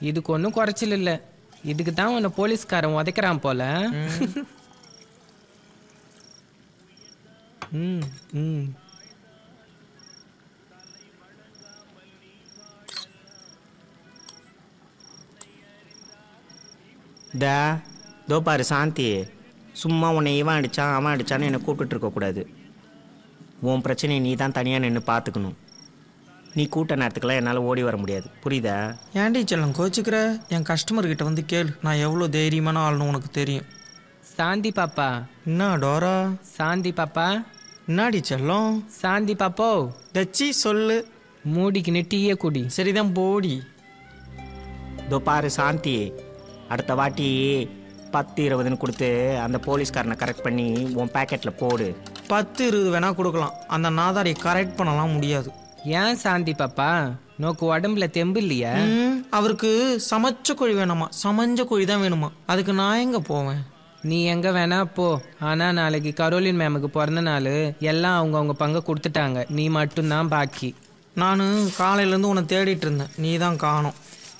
இதுக்கு ஒன்றும் குறைச்சல் இல்லை இதுக்கு தான் உன்னை போலீஸ்காரன் உதைக்கிறான் போல ம் ம் தா தோ பாரு சாந்தி சும்மா உன்னை இவன் அடிச்சான் அவன் அடிச்சான்னு என்னை கூப்பிட்டு இருக்கக்கூடாது உன் பிரச்சனையை நீ தான் தனியாக நின்று பார்த்துக்கணும் நீ கூட்ட நேரத்துக்கெல்லாம் என்னால் ஓடி வர முடியாது புரியுதா ஏன்டி செல்லம் கோச்சுக்கிற என் கஸ்டமர் கிட்ட வந்து கேளு நான் எவ்வளோ தைரியமான ஆள்னு உனக்கு தெரியும் சாந்தி பாப்பா என்ன டோரா சாந்தி பாப்பா என்னாடி செல்லம் சாந்தி பாப்போ தச்சி சொல்லு மூடிக்கின்னு டீயே குடி சரிதான் போடி இதோ பாரு சாந்தி அடுத்த வாட்டி பத்து இருபதுன்னு கொடுத்து அந்த போலீஸ்காரனை கரெக்ட் பண்ணி உன் பேக்கெட்டில் போடு பத்து இருபது வேணா கொடுக்கலாம் அந்த நாதாரியை கரெக்ட் பண்ணலாம் முடியாது ஏன் சாந்தி பாப்பா நோக்கு உடம்புல தெம்பு இல்லையா ம், அவருக்கு சமைச்ச கோழி வேணாமா சமைஞ்ச கோழி தான் வேணுமா அதுக்கு நான் எங்க போவேன் நீ எங்க வேணா போ ஆனா நாளைக்கு கரோலின் மேமுக்கு பிறந்த நாள் எல்லாம் அவங்க அவங்க பங்கை கொடுத்துட்டாங்க நீ மட்டும்தான் பாக்கி நான் காலையிலேருந்து உன்னை தேடிட்டு இருந்தேன் நீ தான் காணோம்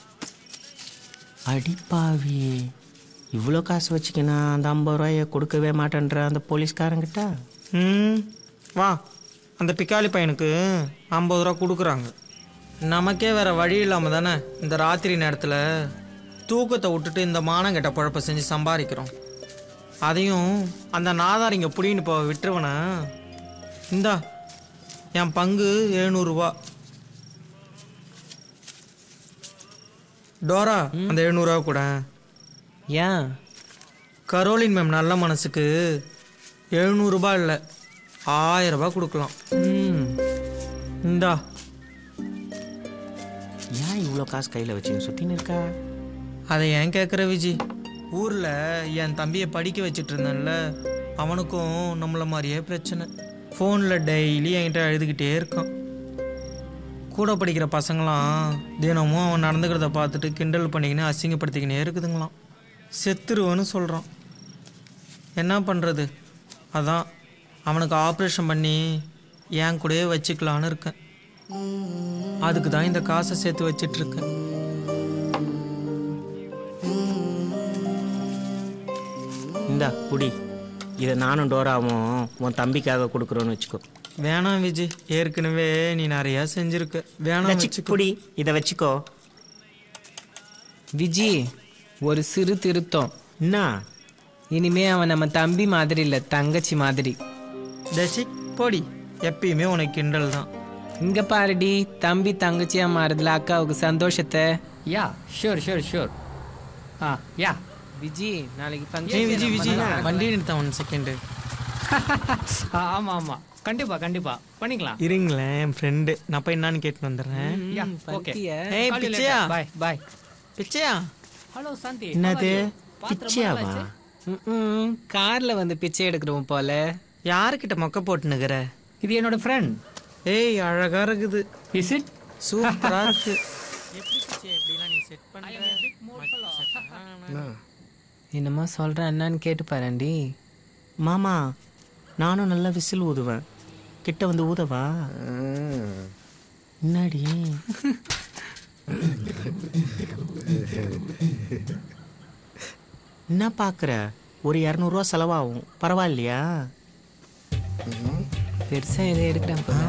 அடிப்பாவி இவ்வளோ காசு வச்சுக்கினா அந்த ஐம்பது ரூபாயை கொடுக்கவே மாட்டேன்ற அந்த போலீஸ்காரங்கிட்ட ம் வா அந்த பிக்காளி பையனுக்கு ஐம்பது ரூபா கொடுக்குறாங்க நமக்கே வேற வழி இல்லாமல் தானே இந்த ராத்திரி நேரத்தில் தூக்கத்தை விட்டுட்டு இந்த மானங்கெட்ட குழப்ப செஞ்சு சம்பாதிக்கிறோம் அதையும் அந்த நாதாரிங்க புடின்னு போக விட்டுருவன இந்தா என் பங்கு எழுநூறுபா டோரா அந்த எழுநூறுவா கூட ஏன் கரோலின் மேம் நல்ல மனசுக்கு எழுநூறுபா இல்லை ஆயிரம் ரூபாய் கொடுக்கலாம் ம் இந்தா ஏன் இவ்வளோ காசு கையில் வச்சுன்னு சுற்றின்னு இருக்கா அதை ஏன் கேட்குற விஜி ஊரில் என் தம்பியை படிக்க வச்சிட்டு இருந்தேன்ல அவனுக்கும் நம்மள மாதிரியே பிரச்சனை ஃபோனில் டெய்லி என்கிட்ட எழுதுகிட்டே இருக்கான் கூட படிக்கிற பசங்களாம் தினமும் அவன் நடந்துக்கிறத பார்த்துட்டு கிண்டல் பண்ணிக்கின்னு அசிங்கப்படுத்திக்கினே இருக்குதுங்களாம் செத்துருவேன்னு சொல்கிறான் என்ன பண்ணுறது அதான் அவனுக்கு ஆப்ரேஷன் பண்ணி என் கூடயே வச்சுக்கலான்னு இருக்கேன் அதுக்கு தான் இந்த காசை சேர்த்து வச்சிட்டு இருக்கேன் இந்தா குடி இதை நானும் டோராவும் உன் தம்பிக்காக கொடுக்குறோன்னு வச்சுக்கோ வேணாம் விஜய் ஏற்கனவே நீ நிறையா செஞ்சிருக்க வேணாம் வச்சு வச்சுக்கோ குடி இதை வச்சுக்கோ விஜி ஒரு சிறு திருத்தம் என்ன இனிமே அவன் நம்ம தம்பி மாதிரி இல்லை தங்கச்சி மாதிரி தச்சி போடி எப்பயுமே உனக்கு கிண்டல் தான் இங்க பாருடி தம்பி தங்கச்சியா மாறுதுல அக்காவுக்கு சந்தோஷத்தை yeah sure sure sure ah yeah Viji நாளைக்கு ஏய் ஃபங்க்ஷன் விஜய் விஜய் வண்டி நிறுத்தான் ஒன் செகண்டு ஆமாம் ஆமாம் கண்டிப்பாக கண்டிப்பாக பண்ணிக்கலாம் இருங்களேன் என் ஃப்ரெண்டு நான் போய் என்னன்னு கேட்டு வந்துடுறேன் யா ஓகே பத்தியா? ஏய் பிச்சையா பாய் பாய் பிச்சையா ஹலோ சாந்தி என்னது பிச்சியாவா ம் கார்ல வந்து பிச்சை எடுக்கிறோம் போல யாருக்கிட்ட மொக்க போட்டுனுக்குற இது என்னோட ஃப்ரெண்ட் ஏய் அழகா இருக்குது இஸ் இட் சூப்பரா இருக்கு எப்படி பிச்சை எப்படிலாம் நீ செட் பண்ற என்னமோ சொல்றேன் என்னன்னு கேட்டு பாருண்டி மாமா நானும் நல்லா விசில் ஊதுவேன் கிட்ட வந்து ஊதவா என்னடி என்ன பார்க்குற ஒரு இரநூறுவா செலவாகும் பரவாயில்லையா பெருசா எதை எடுக்கிறேன் போல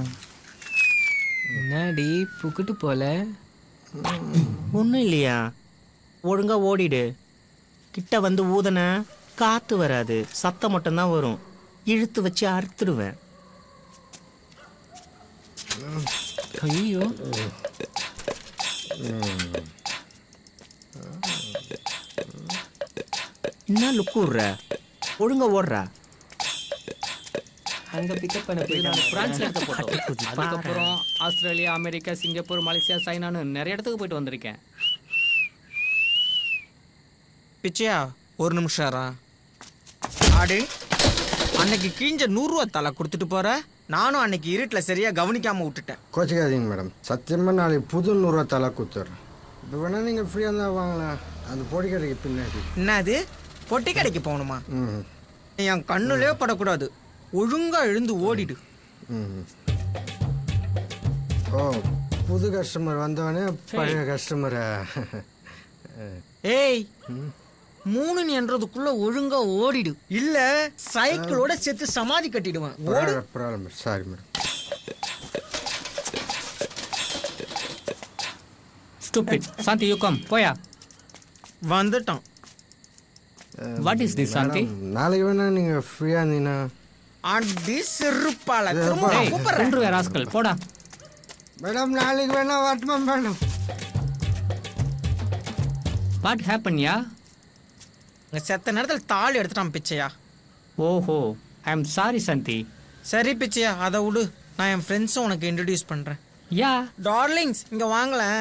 என்னடி புக்கிட்டு போல ஒன்றும் இல்லையா ஒழுங்கா ஓடிடு கிட்ட வந்து ஊதன காத்து வராது சத்தம் மட்டும்தான் வரும் இழுத்து வச்சு அறுத்துடுவேன் ஐயோ என்ன லுக்கு விட்ற ஒழுங்கா ஓடுறா அங்க பிக்கப் பண்ண இது நான் போயிட்டாங்க பிரான்ஸ்ல இருக்க போட்டோ அதுக்கப்புறம் ஆஸ்திரேலியா அமெரிக்கா சிங்கப்பூர் மலேசியா சைனான்னு நிறைய இடத்துக்கு போயிட்டு வந்திருக்கேன் பிச்சையா ஒரு நிமிஷம்ரா ஆடு அன்னைக்கு கிழிஞ்ச நூறுரூவா தலை கொடுத்துட்டு போற நானும் அன்னைக்கு இருட்டில் சரியா கவனிக்காம விட்டுட்டேன் கோச்சிக்காதீங்க மேடம் சத்தியமாக நாளைக்கு புது நூறுரூவா தலை கொடுத்துட்றேன் இப்போ வேணால் நீங்கள் ஃப்ரீயாக இருந்தால் வாங்கலாம் அந்த பொடி கடைக்கு பின்னாடி என்னது பொட்டி கடைக்கு போகணுமா ம் என் கண்ணுலே படக்கூடாது ஒழுங்கா எழுந்து ஓடிடு ம் ஓ புது கஸ்டமர் வந்தவொடனே பழைய கஸ்டமரை ஏய் மூணு என்றதுக்குள்ள ஒழுங்கா ஓடிடு இல்ல சைக்கிளோட சேர்த்து சமாதி கட்டிடுவேன் ஓடு problem sorry madam stupid Shanti you come போயா வந்துட்டான் வாட் இஸ் திஸ் சாந்தி நாளைக்கு வேணா நீங்கள் ஃப்ரீயாக இருந்தீங்கன்னா அடி செருப்பால திரும்ப ஏய் கூப்பிடுறேன் கொன்று வேற ராஸ்கல் போடா மேடம் நாளைக்கு வேணா வரட்டுமா மேடம் வாட் ஹேப்பன் யா இங்க செத்த நேரத்தில் தாலி எடுத்துட்டான் பிச்சையா ஓஹோ ஐ அம் சாரி சாந்தி சரி பிச்சையா அதை விடு நான் என் ஃப்ரெண்ட்ஸும் உனக்கு இன்ட்ரடியூஸ் பண்றேன் யா டார்லிங்ஸ் இங்க வாங்களேன்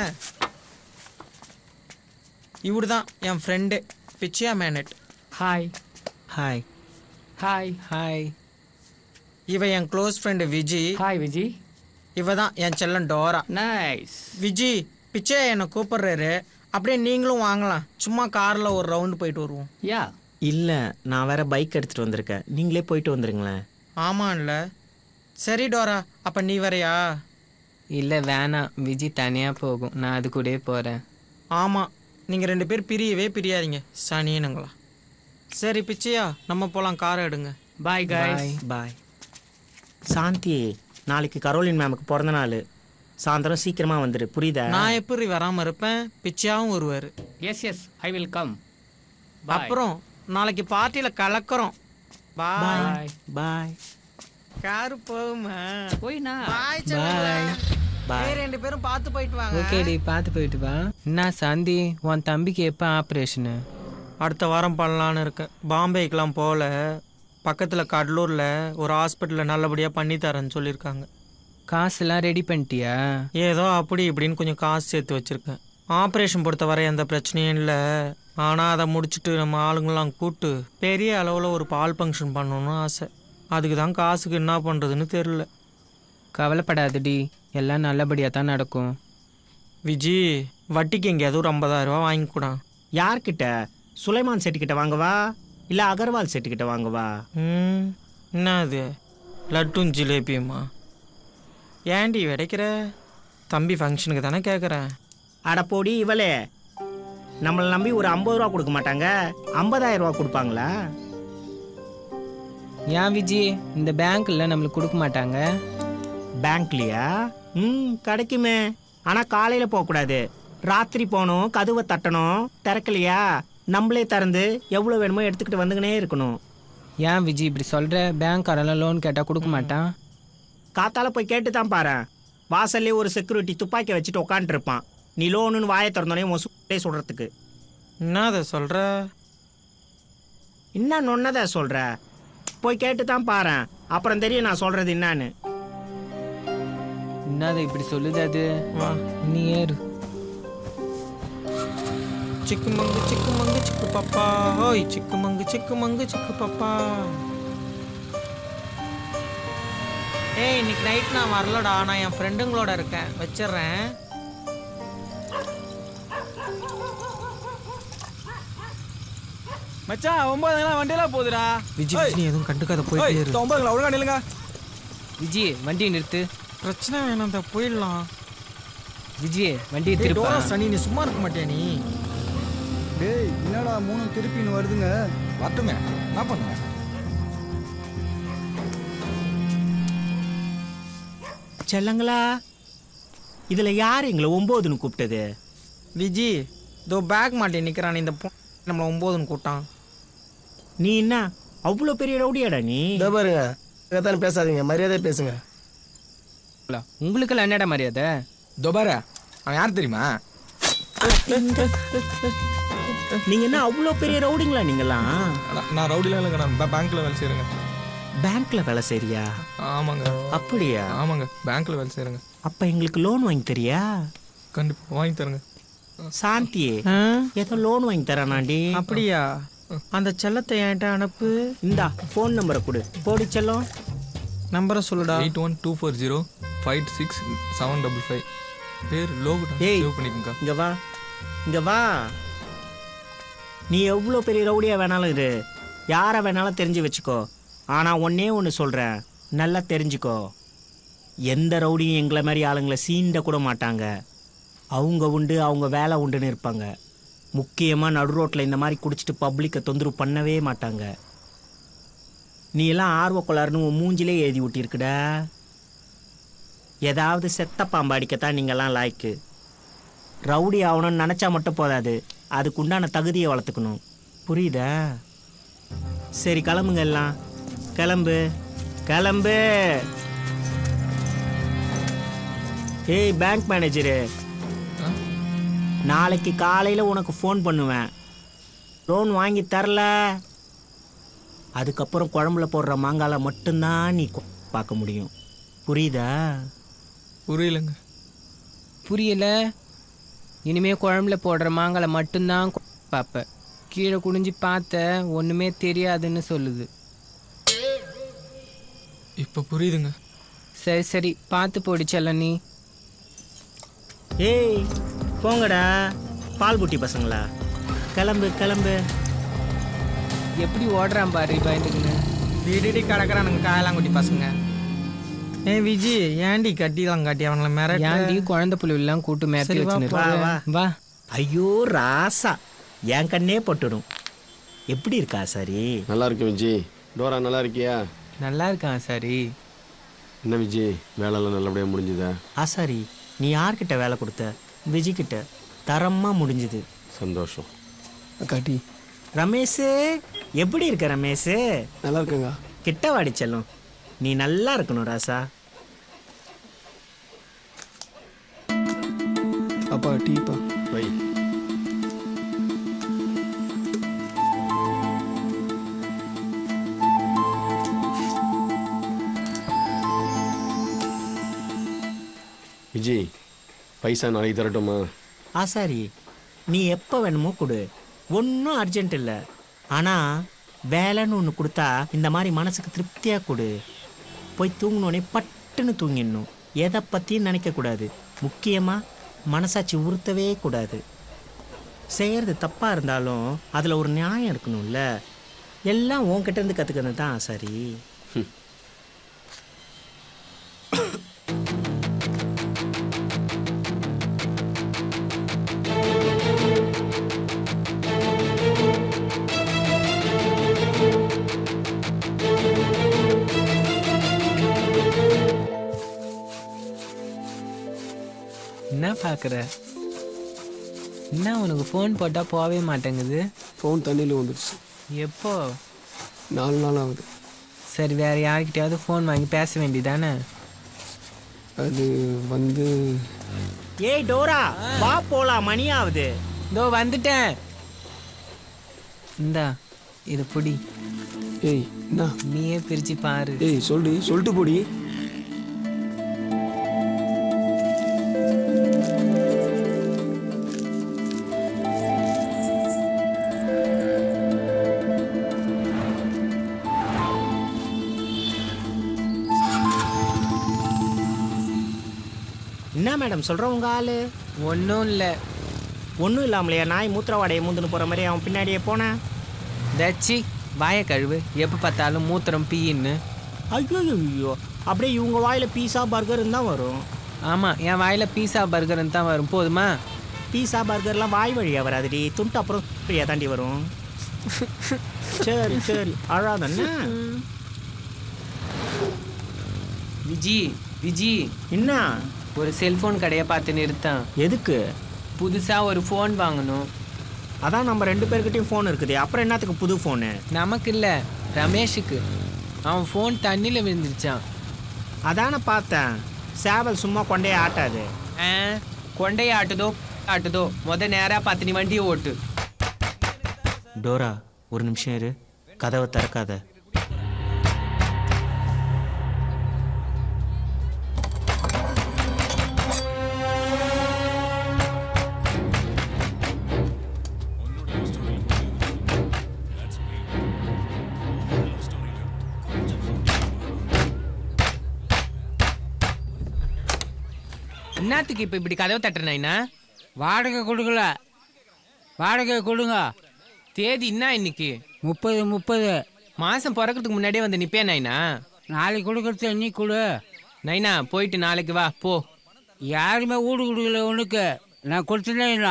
இவரு தான் என் ஃப்ரெண்டு பிச்சையா மேனட் ஹாய் ஹாய் ஹாய் ஹாய் இவ என் close friend Viji hi Viji இவ தான் என் செல்லம் டோரா நைஸ் விஜி பிச்சையா என்னை கூப்பிடுறாரு அப்படியே நீங்களும் வாங்கலாம் சும்மா காரில் ஒரு ரவுண்டு போயிட்டு வருவோம் யா இல்லை நான் வேற பைக் எடுத்துகிட்டு வந்திருக்கேன் நீங்களே போயிட்டு வந்துருங்களேன் ஆமாம்ல சரி டோரா அப்போ நீ வரையா இல்லை வேணாம் விஜி தனியாக போகும் நான் அது கூடயே போகிறேன் ஆமாம் நீங்கள் ரெண்டு பேர் பிரியவே பிரியாதீங்க சனியனுங்களா சரி பிச்சையா நம்ம போகலாம் காரை எடுங்க பாய் கைஸ் பாய் சாந்தி நாளைக்கு கரோலின் மேமுக்கு பிறந்த நாள் சாயந்தரம் சீக்கிரமாக வந்துடு புரியுதா நான் எப்படி வராமல் இருப்பேன் பிச்சையாவும் வருவார் yes yes I will come bye அப்புறம் நாளைக்கு பார்ட்டியில் கலக்கிறோம் பாய் பாய் பாய் காரு போகுமா போய்னா பாய் பாய் பாய் ரெண்டு பேரும் பார்த்து போயிட்டு வாங்க ஓகேடி பார்த்து போயிட்டு வா என்ன சாந்தி உன் தம்பிக்கு எப்போ ஆப்ரேஷனு அடுத்த வாரம் பண்ணலான்னு இருக்கேன் பாம்பேக்கெலாம் போகல பக்கத்தில் கடலூரில் ஒரு ஹாஸ்பிட்டலில் நல்லபடியாக பண்ணி தரேன்னு சொல்லியிருக்காங்க காசெல்லாம் ரெடி பண்ணிட்டியா ஏதோ அப்படி இப்படின்னு கொஞ்சம் காசு சேர்த்து வச்சுருக்கேன் ஆப்ரேஷன் பொறுத்தவரை எந்த பிரச்சனையும் இல்லை ஆனால் அதை முடிச்சுட்டு நம்ம ஆளுங்களாம் கூப்பிட்டு பெரிய அளவில் ஒரு பால் ஃபங்க்ஷன் பண்ணணும்னு ஆசை அதுக்கு தான் காசுக்கு என்ன பண்ணுறதுன்னு தெரில கவலைப்படாதடி எல்லாம் நல்லபடியாக தான் நடக்கும் விஜி வட்டிக்கு எங்கேயாவது ஒரு ஐம்பதாயிரம் ரூபா வாங்கிக்கூடா யார்கிட்ட சுலைமான் செட்டுக்கிட்ட வாங்கவா இல்லை அகர்வால் செட்டுக்கிட்ட வாங்கவா ம் என்ன அது லட்டும் ஜிலேபியுமா ஏன்டி விடைக்கிற தம்பி ஃபங்க்ஷனுக்கு தானே கேட்குறேன் அட போடி இவளே நம்மளை நம்பி ஒரு ஐம்பது ரூபா கொடுக்க மாட்டாங்க ஐம்பதாயிரம் ரூபா கொடுப்பாங்களா ஏன் விஜி இந்த பேங்க்ல நம்மளுக்கு கொடுக்க மாட்டாங்க பேங்க்லையா ம் கிடைக்குமே ஆனால் காலையில் போகக்கூடாது ராத்திரி போகணும் கதவை தட்டணும் திறக்கலையா நம்மளே திறந்து எவ்வளோ வேணுமோ எடுத்துக்கிட்டு வந்துக்கினே இருக்கணும் ஏன் விஜி இப்படி சொல்கிற பேங்க்காரெல்லாம் லோன் கேட்டால் கொடுக்க மாட்டான் காத்தால போய் கேட்டு தான் பாரு வாசல்லே ஒரு செக்யூரிட்டி துப்பாக்கி வச்சுட்டு உட்காந்துருப்பான் நீ லோனுன்னு வாயை திறந்தோடனே உன் சுட்டே சொல்கிறதுக்கு என்ன அதை சொல்கிற என்ன நொன்னதை சொல்கிற போய் கேட்டு தான் பாரு அப்புறம் தெரியும் நான் சொல்கிறது என்னன்னு என்னது இப்படி சொல்லுது அது வா நீ ஏறு சிக்கு மங்கு சிக்கு மங்கு சிக்கு பப்பா ஓய் சிக்கு மங்கு சிக்கு மங்கு சிக்கு பப்பா ஏய் இன்னைக்கு நைட் நான் வரலடா நான் என் ஃப்ரெண்டுங்களோட இருக்கேன் வச்சிடுறேன் மச்சான் ஒன்பதுங்களா வண்டியெல்லாம் போகுதுடா விஜி விஜி நீ எதுவும் கண்டுக்காத போயிட்டே இரு ஒன்பதுங்களா ஒழுங்கா நில்லுங்க விஜி வண்டியை நிறுத்து பிரச்சனை வேணாம் இந்த போயிடலாம் விஜி வண்டியை டேய், திருப்பா டோரா சனி நீ சும்மா இருக்க மாட்டியா நீ டேய் என்னடா மூணு திருப்பின்னு வருதுங்க வரட்டுமே என்ன பண்ணுங்க செல்லங்களா இதில் யார் எங்களை ஒம்போதுன்னு கூப்பிட்டது விஜி இதோ பேக் மாட்டி நிற்கிறான் இந்த பொ நம்மளை ஒம்போதுன்னு கூட்டான் நீ என்ன அவ்வளோ பெரிய ரவுடியாடா நீ இதோ பாருங்க எதானு பேசாதீங்க மரியாதை பேசுங்க உங்களுக்கெல்லாம் என்னடா மரியாதை துபார அவன் யார் தெரியுமா நீங்க என்ன அவ்வளோ பெரிய ரவுடிங்களா நீங்களாம் நான் நான் ரவுடிலாம் இல்லைங்க நான் பே- பேங்க்ல வேலை செய்கிறேங்க பேங்க்ல வேலை செய்றியா ஆமாங்க அப்படியா ஆமாங்க பேங்க்ல வேலை செய்கிறேங்க அப்ப எங்களுக்கு லோன் வாங்கி தரியா கண்டிப்பாக வாங்கி தரேங்க சாந்தி ஏதோ லோன் வாங்கி தரானாண்டி அப்படியா அந்த செல்லத்தை என்கிட்ட அனுப்பு இந்தா ஃபோன் நம்பரை கொடு போடி செல்லம் நம்பரை சொல்லுடா eight one two four zero five six seven double five பேர் லோகு ஏய். சேவ் பண்ணிக்கோங்க இங்க வா இங்க வா நீ எவ்வளோ பெரிய ரவுடியா வேணாலும் இரு யாரை வேணாலும் தெரிஞ்சு வச்சுக்கோ ஆனா ஒன்னே ஒன்று சொல்றேன் நல்லா தெரிஞ்சுக்கோ எந்த ரவுடியும் எங்களை மாதிரி ஆளுங்களை சீண்ட கூட மாட்டாங்க அவங்க உண்டு அவங்க வேலை உண்டுன்னு இருப்பாங்க முக்கியமாக நடு ரோட்டில் இந்த மாதிரி குடிச்சிட்டு பப்ளிக்கை தொந்தரவு பண்ணவே மாட்டாங்க நீ எல்லாம் ஆர்வக்கொள்ளாருன்னு உன் மூஞ்சிலே எழுதி விட்டிருக்குடா ஏதாவது செத்த பாம்பு அடிக்கத்தான் நீங்கள்லாம் லாய்க்கு ரவுடி ஆகணும்னு நினச்சா மட்டும் போதாது அதுக்கு உண்டான தகுதியை வளர்த்துக்கணும் புரியுதா சரி கிளம்புங்க எல்லாம் கிளம்பு கிளம்பு ஏய் பேங்க் மேனேஜரு நாளைக்கு காலையில் உனக்கு ஃபோன் பண்ணுவேன் லோன் வாங்கி தரல அதுக்கப்புறம் குழம்புல போடுற மாங்கால மட்டும்தான் நீ கொ- பார்க்க முடியும் புரியுதா புரியலங்க புரியல இனிமே குழம்புல போடுற மாங்கால மட்டும்தான் கொ- பார்ப்ப கீழே குனிஞ்சு பார்த்த ஒன்றுமே தெரியாதுன்னு சொல்லுது இப்போ புரியுதுங்க சரி சரி பார்த்து போடிச்சல்ல நீ ஏய் போங்கடா பால் புட்டி பசங்களா கிளம்பு கிளம்பு எப்படி ஓடுறான் பாரு பயந்துக்குன்னு வீடு கிடக்குறானுங்க காயலாங்குட்டி பசங்க ஏய் விஜி ஏன்டி கட்டிலாம் காட்டி அவங்கள மிரட்ட ஏன்டி குழந்தை புள்ளிலாம் கூட்டு மேத்தி சரி, வா, வச்சுன்னு வா, இருக்க? வா. வா ஐயோ ராசா என் கண்ணே பட்டுடும் எப்படி இருக்கா சரி நல்லா இருக்கு விஜி டோரா நல்லா இருக்கியா நல்லா இருக்கான் சரி என்ன விஜி வேலையெல்லாம் நல்லபடியாக முடிஞ்சுதா ஆசாரி நீ யார்கிட்ட வேலை கொடுத்த விஜய் கிட்ட தரமா முடிஞ்சுது சந்தோஷம் அக்காட்டி ரமேஷ் எப்படி இருக்க ரமேஷ் நல்லா இருக்குங்க கிட்ட வாடி செல்லம் நீ நல்லா இருக்கணும் ராசா அப்பா டீப்பா வை விஜி பைசா நாளைக்கு தரட்டுமா ஆசாரி நீ எப்போ வேணுமோ கொடு ஒன்றும் அர்ஜென்ட் இல்லை ஆனால் வேலைன்னு ஒன்று கொடுத்தா இந்த மாதிரி மனசுக்கு திருப்தியாக கொடு போய் தூங்கினோடனே பட்டுன்னு தூங்கிடணும் எதை பற்றியும் நினைக்கக்கூடாது முக்கியமாக மனசாட்சி உறுத்தவே கூடாது செய்கிறது தப்பாக இருந்தாலும் அதில் ஒரு நியாயம் இருக்கணும்ல எல்லாம் உன்கிட்ட இருந்து கற்றுக்கிறது தான் ஆசாரி என்ன பார்க்குற என்ன உனக்கு ஃபோன் போட்டால் போகவே மாட்டேங்குது ஃபோன் தண்ணியில் வந்துடுச்சு எப்போ நாலு நாள் ஆகுது சரி வேற யார்கிட்டயாவது ஃபோன் வாங்கி பேச வேண்டியதானே அது வந்து ஏய் டோரா வா போலாம் மணி ஆகுது இதோ வந்துட்டேன் இந்தா இது புடி ஏய் என்ன நீயே பிரிச்சு பாரு ஏய் சொல்லு சொல்லிட்டு போடி என்ன மேடம் சொல்கிற உங்க ஆளு ஒன்றும் இல்லை ஒன்றும் இல்லாமலையா நாய் மூத்திரவாடையை மூந்துன்னு போகிற மாதிரி அவன் பின்னாடியே போனேன் தச்சி வாய கழுவு எப்போ பார்த்தாலும் மூத்திரம் பீயின்னு ஐயோ ஐயோ அப்படியே இவங்க வாயில் பீஸா பர்கர் தான் வரும் ஆமாம் என் வாயில் பீஸா பர்கர்னு தான் வரும் போதுமா பீஸா பர்கர்லாம் வாய் வழியாக வராதுடி துண்டு அப்புறம் ஃப்ரீயாக தாண்டி வரும் சரி சரி அழாதண்ணா விஜி விஜி என்ன ஒரு செல்ஃபோன் கடையை பார்த்து நிறுத்தான் எதுக்கு புதுசாக ஒரு ஃபோன் வாங்கணும் அதான் நம்ம ரெண்டு பேர்கிட்டயும் ஃபோன் இருக்குது அப்புறம் என்னத்துக்கு புது ஃபோனு நமக்கு இல்லை ரமேஷுக்கு அவன் ஃபோன் தண்ணியில் விழுந்துருச்சான் அதானே பார்த்தேன் சேவல் சும்மா கொண்டே ஆட்டாது ஆ கொண்டையை ஆட்டுதோ ஆட்டுதோ முத நேராக பார்த்து நீ வண்டியை ஓட்டு டோரா ஒரு நிமிஷம் இரு கதவை திறக்காத என்னத்துக்கு இப்போ இப்படி கதவை தட்டுறேனா வாடகை கொடுக்கல வாடகை கொடுங்க தேதி என்ன இன்னைக்கு முப்பது முப்பது மாதம் பிறக்கிறதுக்கு முன்னாடியே வந்து நிப்பேன் நாயினா நாளைக்கு கொடுக்கறது நீ கொடு நைனா போயிட்டு நாளைக்கு வா போ யாருமே வீடு கொடுக்கல உனக்கு நான் கொடுத்துனேண்ணா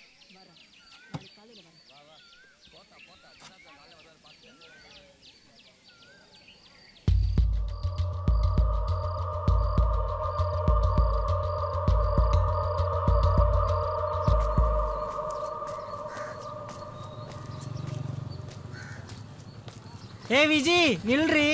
ஏ விஜி நில்றி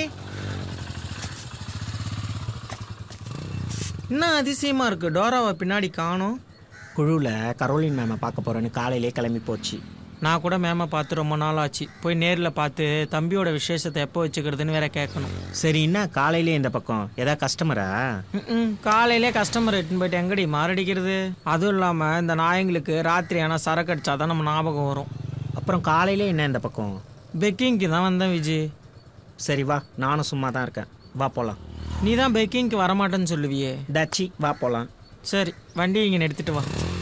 என்ன அதிசயமா இருக்கு டோராவை பின்னாடி காணோம் குழுவில் கரோலின் மேமை பார்க்க போகிறேன்னு காலையிலே கிளம்பி போச்சு நான் கூட மேமை பார்த்து ரொம்ப நாள் ஆச்சு போய் நேரில் பார்த்து தம்பியோட விசேஷத்தை எப்போ வச்சுக்கிறதுன்னு வேற கேட்கணும் சரி என்ன காலையிலே இந்த பக்கம் ஏதாவது கஸ்டமரா ம்ம். காலையிலே கஸ்டமர் எட்டுன்னு போயிட்டு எங்கடி மாரடிக்கிறது அதுவும் இல்லாமல் இந்த நாயங்களுக்கு ராத்திரி ஆனால் சரக்கு அடிச்சா தான் நம்ம ஞாபகம் வரும் அப்புறம் காலையிலே என்ன இந்த பக்கம் பெக்கிங்க்கு தான் வந்தேன் விஜய் சரி வா நானும் சும்மா தான் இருக்கேன் வா போகலாம் நீ தான் பெக்கிங்க்கு வரமாட்டேன்னு சொல்லுவியே டச்சி வா போகலாம் சரி வண்டி இங்கே எடுத்துட்டு வா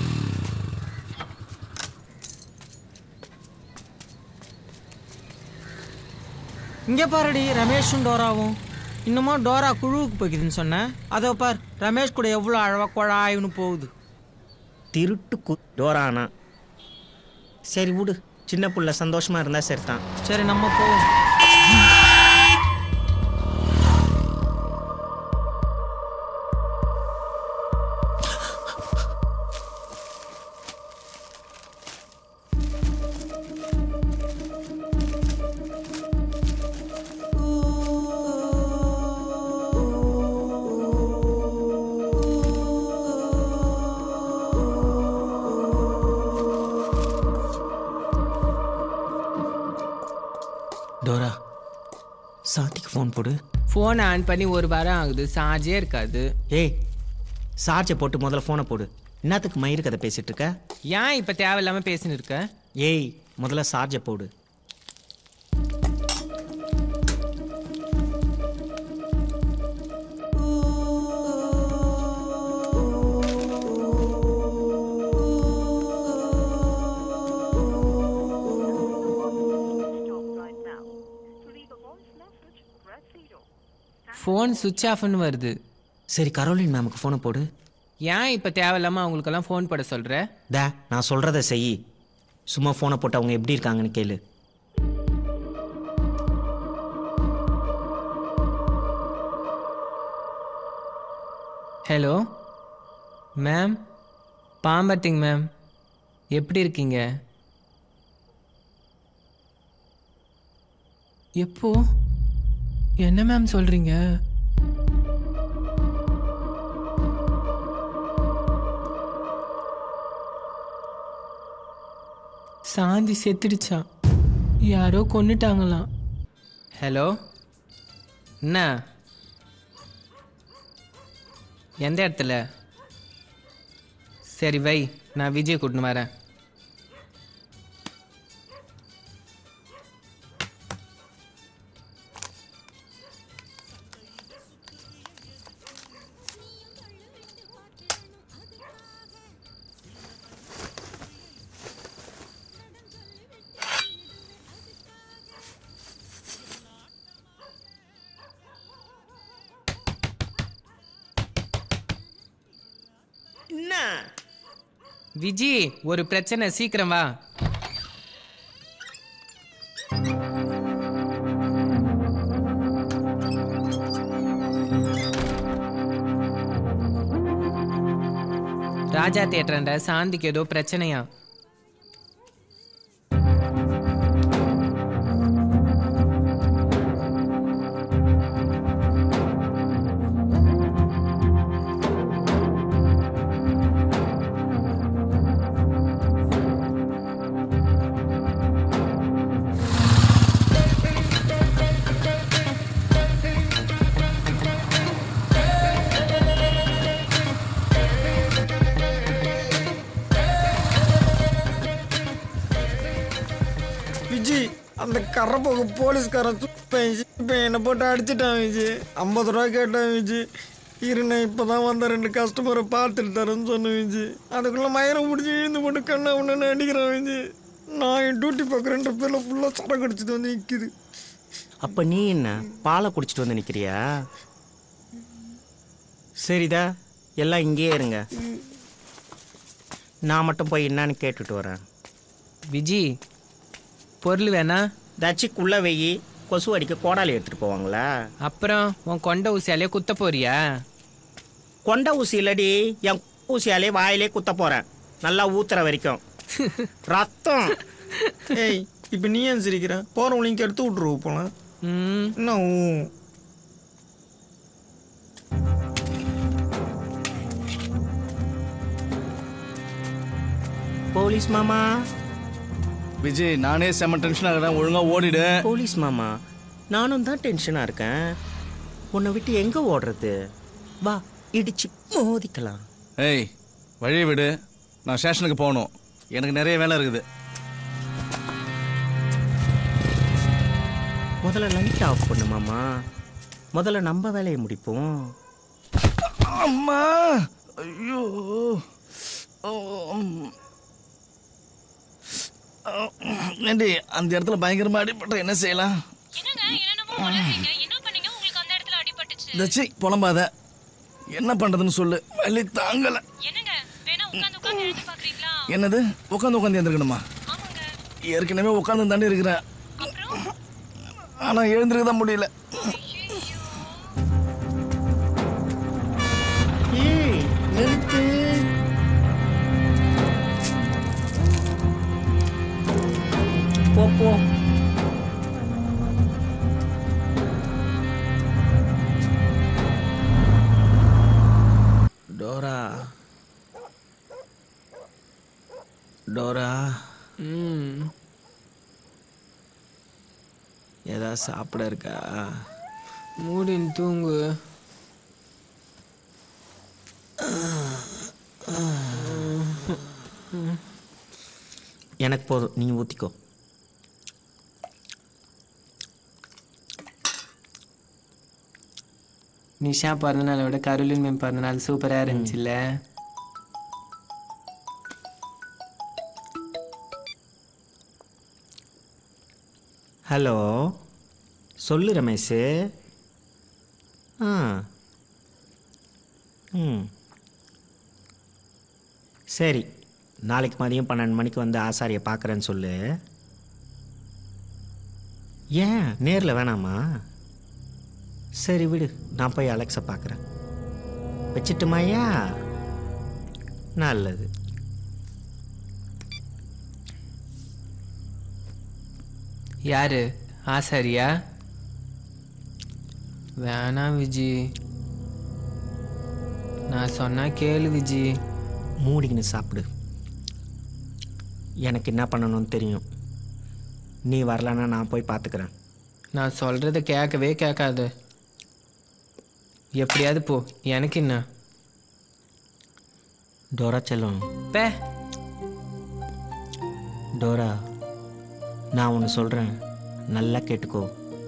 இங்கே பாருடி ரமேஷும் டோராவும் இன்னுமா டோரா குழுவுக்கு போய்க்குதுன்னு சொன்னேன் அதோ பார் ரமேஷ் கூட எவ்வளோ அழவா குழாயின்னு போகுது திருட்டு கு டோரானா சரி விடு சின்ன புள்ள சந்தோஷமா இருந்தா சரி தான் சரி நம்ம போவோம் டோரா சாந்திக்கு ஃபோன் போடு ஃபோன் ஆன் பண்ணி ஒரு வாரம் ஆகுது சார்ஜே இருக்காது ஏய் சார்ஜை போட்டு முதல்ல ஃபோனை போடு என்னத்துக்கு மயிறு கதை பேசிட்டு இருக்க ஏன் இப்போ தேவையில்லாமல் பேசின்னு இருக்க ஏய் முதல்ல சார்ஜை போடு ஃபோன் சுவிட்ச் ஆஃப்னு வருது சரி கரோலின் மேமுக்கு ஃபோனை போடு ஏன் இப்போ தேவையில்லாமல் அவங்களுக்கெல்லாம் ஃபோன் போட சொல்கிற டே நான் சொல்கிறத செய் சும்மா ஃபோனை போட்டு அவங்க எப்படி இருக்காங்கன்னு கேளு ஹலோ மேம் பாம்பட்டிங் மேம் எப்படி இருக்கீங்க எப்போ என்ன மேம் சொல்கிறீங்க சாந்தி செத்துடுச்சான் யாரோ கொன்னுட்டாங்களாம் ஹலோ என்ன எந்த இடத்துல சரி வை நான் விஜய் கூட்டின்னு வரேன் என்ன விஜி ஒரு பிரச்சனை சீக்கிரம் வா ராஜா தேட்டரண்ட சாந்திக்கு ஏதோ பிரச்சனையா விஜய் அந்த கரப்போக்கு போலீஸ்காரன் சுப்பேன் சிப்பேன் என்னை போட்டு அடிச்சிட்டான் விஜய் ஐம்பது ரூபா கேட்டான் விஜய் இருண்ணே இப்போ தான் வந்த ரெண்டு கஸ்டமரை பார்த்துட்டு தரேன்னு சொன்னேன் விஜய் அதுக்குள்ளே மயிரம் பிடிச்சி இழுந்து போட்டு கண்ணை ஒன்று அடிக்கிறான் விஜய் நான் என் டியூட்டி பார்க்குறேன்ற பேரில் ஃபுல்லாக சரக்கு அடிச்சிட்டு வந்து நிற்கிது அப்போ நீ என்ன பாலை குடிச்சிட்டு வந்து நிற்கிறியா சரிதா எல்லாம் இங்கேயே இருங்க நான் மட்டும் போய் என்னன்னு கேட்டுட்டு வரேன் விஜி பொருள் வேணா தச்சிக்குள்ளே வெயி கொசு அடிக்க கோடாலி எடுத்துகிட்டு போவாங்களா அப்புறம் உன் கொண்ட ஊசியாலே குத்த போறியா கொண்ட ஊசி இல்லடி என் ஊசியாலே வாயிலே குத்த போகிறேன் நல்லா ஊத்துற வரைக்கும் ரத்தம் ஏய் இப்போ நீ ஏன் சிரிக்கிற போகிறவங்களையும் எடுத்து விட்ருவோம் போலாம் ம் என்ன ஊ? போலீஸ் மாமா விஜய் நானே செம்ம டென்ஷன் ஆகிறேன் ஒழுங்கா ஓடிடு போலீஸ் மாமா நானும் தான் டென்ஷனாக இருக்கேன் உன்னை விட்டு எங்கே ஓடுறது வா இடிச்சு மோதிக்கலாம் ஏய் வழியை விடு நான் ஸ்டேஷனுக்கு போகணும் எனக்கு நிறைய வேலை இருக்குது முதல்ல லைட் ஆஃப் பண்ணு மாமா முதல்ல நம்ம வேலையை முடிப்போம் அம்மா ஐயோ ஏண்டி அந்த இடத்துல பயங்கரமா அடிபட்ட என்ன செய்யலாம் தச்சி புலம்பாத என்ன பண்றதுன்னு சொல்லு வலி தாங்கல என்னது உட்காந்து உட்காந்து எழுந்திருக்கணுமா ஏற்கனவே உட்காந்து தாண்டி இருக்கிறேன் ஆனா எழுந்திருக்க தான் முடியல ஏய் நிறுத்து போ போ டோரா டோரா ம் ஏதாவது சாப்பிட இருக்கா மூடின்னு தூங்கு எனக்கு போதும் நீ ஊற்றிக்கோ நிஷா பிறந்தநாளை விட கருளின் மேம் பிறந்தநாள் சூப்பராக இருந்துச்சுல்ல ஹலோ சொல்லு ரமேஷ் ஆ ம் சரி நாளைக்கு மதியம் பன்னெண்டு மணிக்கு வந்து ஆசாரியை பார்க்குறேன்னு சொல்லு ஏன் நேரில் வேணாமா சரி விடு நான் போய் அலெக்ஸை பார்க்குறேன் வச்சிட்டுமாயா நல்லது யாரு ஆசாரியா வேணாம் விஜி நான் சொன்னா கேளு விஜி மூடிக்கின்னு சாப்பிடு எனக்கு என்ன பண்ணணும்னு தெரியும் நீ வரலன்னா நான் போய் பார்த்துக்கிறேன் நான் சொல்றத கேட்கவே கேட்காது எப்படியாவது போ எனக்கு என்ன டோரா செல்லம் பே டோரா நான் ஒன்று சொல்கிறேன் நல்லா கேட்டுக்கோ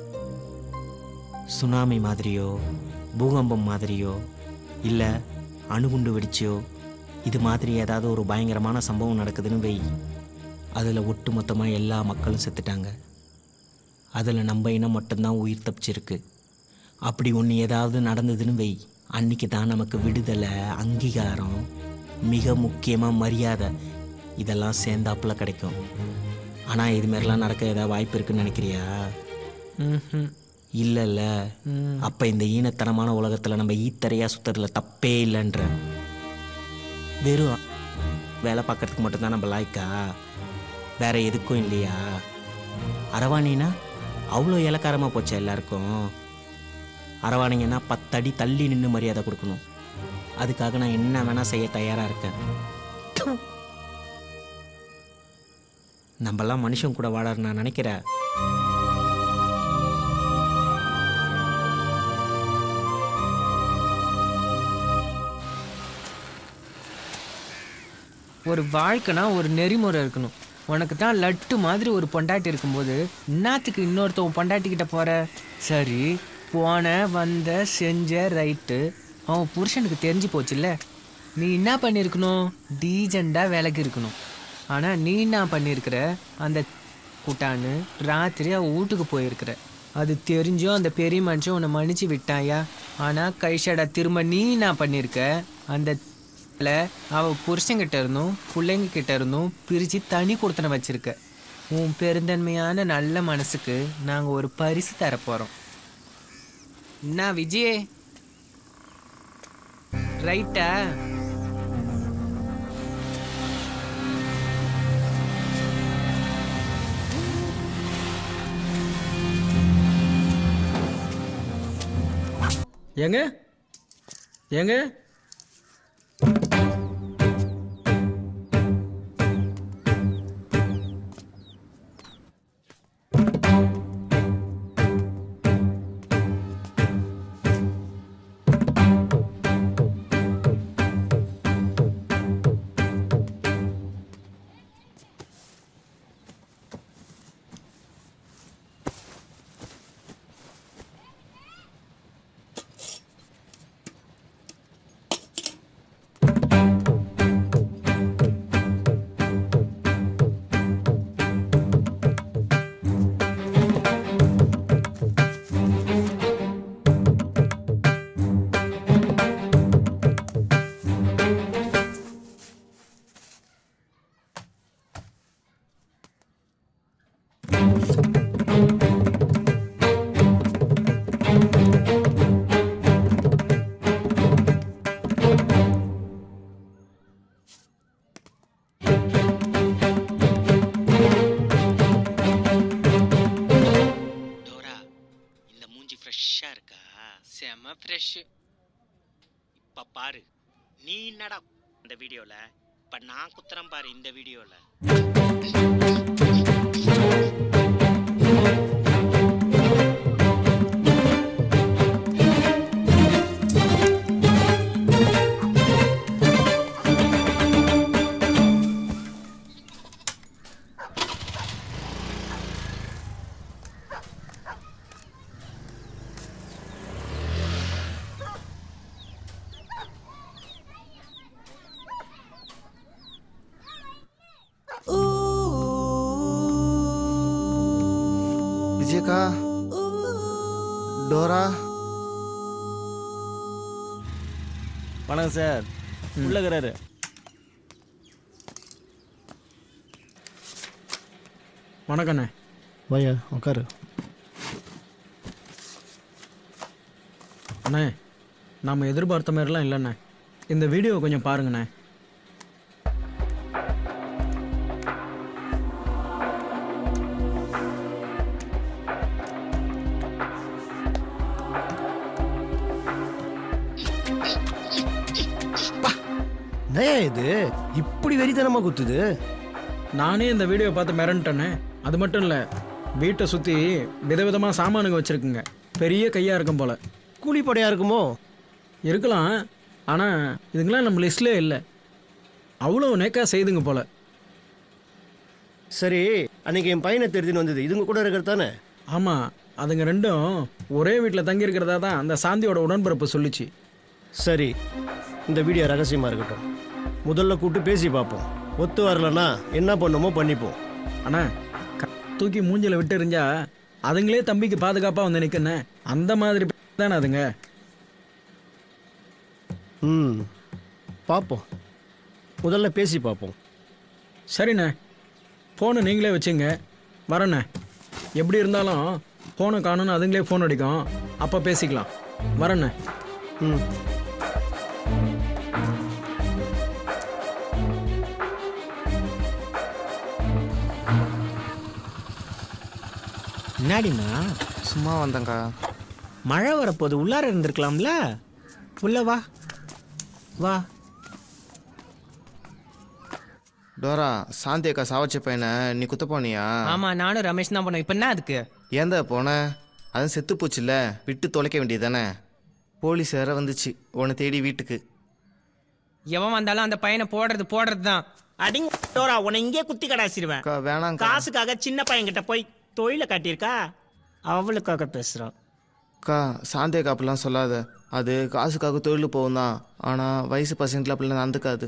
சுனாமி மாதிரியோ பூகம்பம் மாதிரியோ இல்லை அணுகுண்டு வெடிச்சோ இது மாதிரி ஏதாவது ஒரு பயங்கரமான சம்பவம் நடக்குதுன்னு வை அதில் ஒட்டு மொத்தமாக எல்லா மக்களும் செத்துட்டாங்க அதில் நம்ம இனம் மட்டும்தான் உயிர் தப்பிச்சிருக்கு அப்படி ஒன்று ஏதாவது நடந்ததுன்னு வை அன்னைக்கு தான் நமக்கு விடுதலை அங்கீகாரம் மிக முக்கியமாக மரியாதை இதெல்லாம் சேர்ந்தாப்புல கிடைக்கும் ஆனால் இது மாதிரிலாம் நடக்க ஏதாவது வாய்ப்பு இருக்குன்னு நினைக்கிறியா ம்ஹும். இல்லைல்ல அப்போ இந்த ஈனத்தனமான உலகத்தில் நம்ம ஈத்தரையாக சுத்துறதுல தப்பே இல்லைன்ற வெறும் வேலை பார்க்கறதுக்கு மட்டும்தான் நம்ம லாய்க்கா வேற எதுக்கும் இல்லையா அரவாணினா அவ்வளோ இலக்காரமாக போச்சு எல்லாருக்கும் அரவாணிங்கன்னா பத்தடி தள்ளி நின்று மரியாதை கொடுக்கணும் அதுக்காக நான் என்ன வேணால் செய்ய தயாராக இருக்கேன் நம்மலாம் மனுஷன் கூட வாழற நான் நினைக்கிறேன் ஒரு வாழ்க்கைனா ஒரு நெறிமுறை இருக்கணும் உனக்கு தான் லட்டு மாதிரி ஒரு பொண்டாட்டி இருக்கும்போது என்னத்துக்கு இன்னொருத்தவன் பொண்டாட்டி கிட்ட போற சரி போன வந்த செஞ்ச ரைட்டு அவன் புருஷனுக்கு தெரிஞ்சு போச்சுல்ல நீ என்ன பண்ணியிருக்கணும் டீஜெண்டாக விலகி இருக்கணும் ஆனால் நீ என்ன பண்ணியிருக்கிற அந்த கூட்டான்னு ராத்திரி அவன் வீட்டுக்கு போயிருக்கிற அது தெரிஞ்சும் அந்த பெரிய மனுஷன் உன்னை மன்னிச்சு விட்டாயா ஆனால் கைஷடா திரும்ப நீ நான் பண்ணியிருக்க அந்த ல அவ புருஷங்கிட்ட இருந்தும் பிள்ளைங்க கிட்ட இருந்தும் பிரித்து தனி கொடுத்தன வச்சிருக்க உன் பெருந்தன்மையான நல்ல மனசுக்கு நாங்கள் ஒரு பரிசு தரப்போகிறோம் என்ன விஜய் ரைட்டா ஏங்க ஏங்க டோரா இந்த மூஞ்சி ஃப்ரெஷ்ஷாக இருக்கா செம ஃப்ரெஷ் இப்போ பாரு நீ என்னடா இந்த வீடியோவில் இப்போ நான் குத்துறேன் பாரு இந்த வீடியோவில் விஜயக்கா டோரா வணக்கம் சார் உள்ளகிறாரு வணக்கண்ணே வாயா உட்காரு அண்ணே நாம் எதிர்பார்த்த மாதிரிலாம் இல்லைண்ணே இந்த வீடியோ கொஞ்சம் பாருங்கண்ணே என்னையா இது இப்படி வெறித்தனமா குத்துது நானே இந்த வீடியோ பார்த்து மிரண்டேண்ணே அது மட்டும் இல்லை வீட்டை சுற்றி விதவிதமாக சாமானுங்க வச்சுருக்குங்க பெரிய கையாக இருக்கும் போல் கூலிப்படையா இருக்குமோ இருக்கலாம் ஆனால் இதுங்களாம் நம்ம லிஸ்ட்லேயே இல்லை அவ்வளோ நேக்கா செய்துங்க போல் சரி அன்னைக்கு என் பையனை தெரிஞ்சுன்னு வந்தது இதுங்க கூட இருக்கிறது தானே ஆமாம் அதுங்க ரெண்டும் ஒரே வீட்டில் தங்கி இருக்கிறதா தான் அந்த சாந்தியோட உடன்பிறப்பு சொல்லிச்சு சரி இந்த வீடியோ ரகசியமா இருக்கட்டும் முதல்ல கூப்பிட்டு பேசி பார்ப்போம் ஒத்து வரலன்னா என்ன பண்ணுமோ பண்ணிப்போம் அண்ணா க- தூக்கி மூஞ்சில விட்டு எறிஞ்சா அதுங்களே தம்பிக்கு பாதுகாப்பாக வந்து நிற்கண்ணே அந்த மாதிரி தானே அதுங்க ம் பார்ப்போம் முதல்ல பேசி பார்ப்போம் சரிண்ணே ஃபோனை நீங்களே வச்சுங்க வரேண்ணே எப்படி இருந்தாலும் ஃபோனை காணும்னு அதுங்களே ஃபோன் அடிக்கும் அப்போ பேசிக்கலாம் வரேண்ணே ம் என்னாடிண்ணா சும்மா வந்தேங்க்கா மழை வரப்போது உள்ளார இருந்திருக்கலாம்ல உள்ள வா வா டோரா சாந்தி அக்கா சாவச்ச பையனை நீ குத்த போனியா ஆமா நானும் ரமேஷ் தான் பண்ணோம் இப்போ என்ன அதுக்கு ஏந்தா போன அதுவும் செத்து போச்சுல்ல விட்டு தொலைக்க வேண்டியது போலீஸ் வேற வந்துச்சு உன்னை தேடி வீட்டுக்கு எவன் வந்தாலும் அந்த பையனை போடுறது போடுறது தான் அடிங்க டோரா உன்னை இங்கே குத்தி கடாசிடுவேன் அக்கா வேணாங்க்கா காசுக்காக சின்ன பையன்கிட்ட போய் தொழிலை காட்டியிருக்கா அவளுக்காக பேசுகிறான் அக்கா சாந்தி அக்கா அப்படிலாம் சொல்லாத அது காசுக்காக தொழில் போகும் தான் ஆனால் வயசு பசங்களை அப்படிலாம் நடந்துக்காது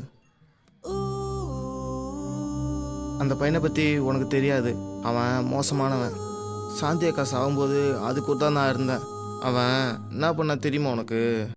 அந்த பையனை பற்றி உனக்கு தெரியாது அவன் மோசமானவன் சாந்தி அக்கா சாகும்போது அதுக்கு தான் நான் இருந்தேன் அவன் என்ன பண்ண தெரியுமா உனக்கு